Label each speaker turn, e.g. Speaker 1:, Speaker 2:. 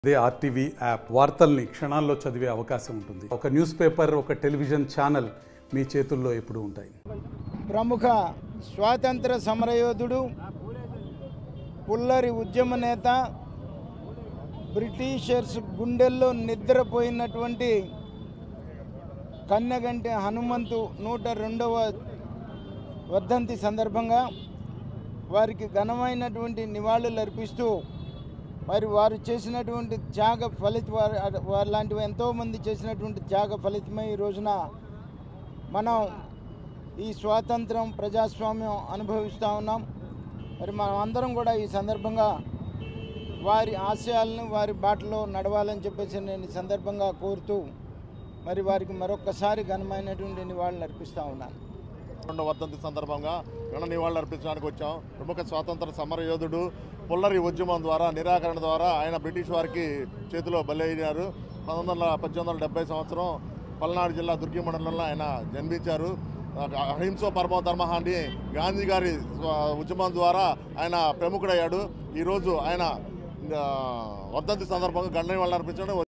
Speaker 1: అదే RTV app వార్తల్ని క్షణాల్లో చదివే అవకాశం ఉంటుంది ఒక న్యూస్ పేపర్ ఒక టెలివిజన్ ఛానల్ మీ చేతుల్లో ఎప్పుడూ ఉంటాయి
Speaker 2: ప్రముఖ స్వాతంత్ర సమరయోధుడు పుల్లరి ఉద్యమ నేత బ్రిటిషర్స్ గుండెల్లో నిద్రపోయినటువంటి కన్నెగంటి హనుమంతు నూట రెండవ వర్ధంతి సందర్భంగా వారికి ఘనమైనటువంటి నివాళులు అర్పిస్తూ మరి వారు చేసినటువంటి త్యాగ ఫలిత వారు వారు లాంటివి ఎంతోమంది చేసినటువంటి త్యాగ ఫలితమై ఈ రోజున మనం ఈ స్వాతంత్రం ప్రజాస్వామ్యం అనుభవిస్తూ ఉన్నాం మరి మనం అందరం కూడా ఈ సందర్భంగా వారి ఆశయాలను వారి బాటలో నడవాలని చెప్పేసి నేను ఈ సందర్భంగా కోరుతూ మరి వారికి మరొక్కసారి ఘనమైనటువంటి నివాళులు అర్పిస్తూ ఉన్నాను
Speaker 3: రెండవ వర్ధంతి సందర్భంగా ఘన నివాళులు అర్పించడానికి వచ్చాం ప్రముఖ స్వాతంత్ర సమరయోధుడు పుల్లరి ఉద్యమం ద్వారా నిరాకరణ ద్వారా ఆయన బ్రిటిష్ వారికి చేతిలో బలైనారు పంతొమ్మిది వందల పద్దెనిమిది వందల డెబ్బై సంవత్సరం పల్నాడు జిల్లా దుర్గి మండలంలో ఆయన జన్మించారు అహింసో పరమో ధర్మ అని గాంధీ గారి స్వ- ఉద్యమం ద్వారా ఆయన ప్రముఖుడయ్యాడు ఈరోజు ఆయన ఆ, వర్ధంతి సందర్భంగా గండ నివాళులు అర్పించడం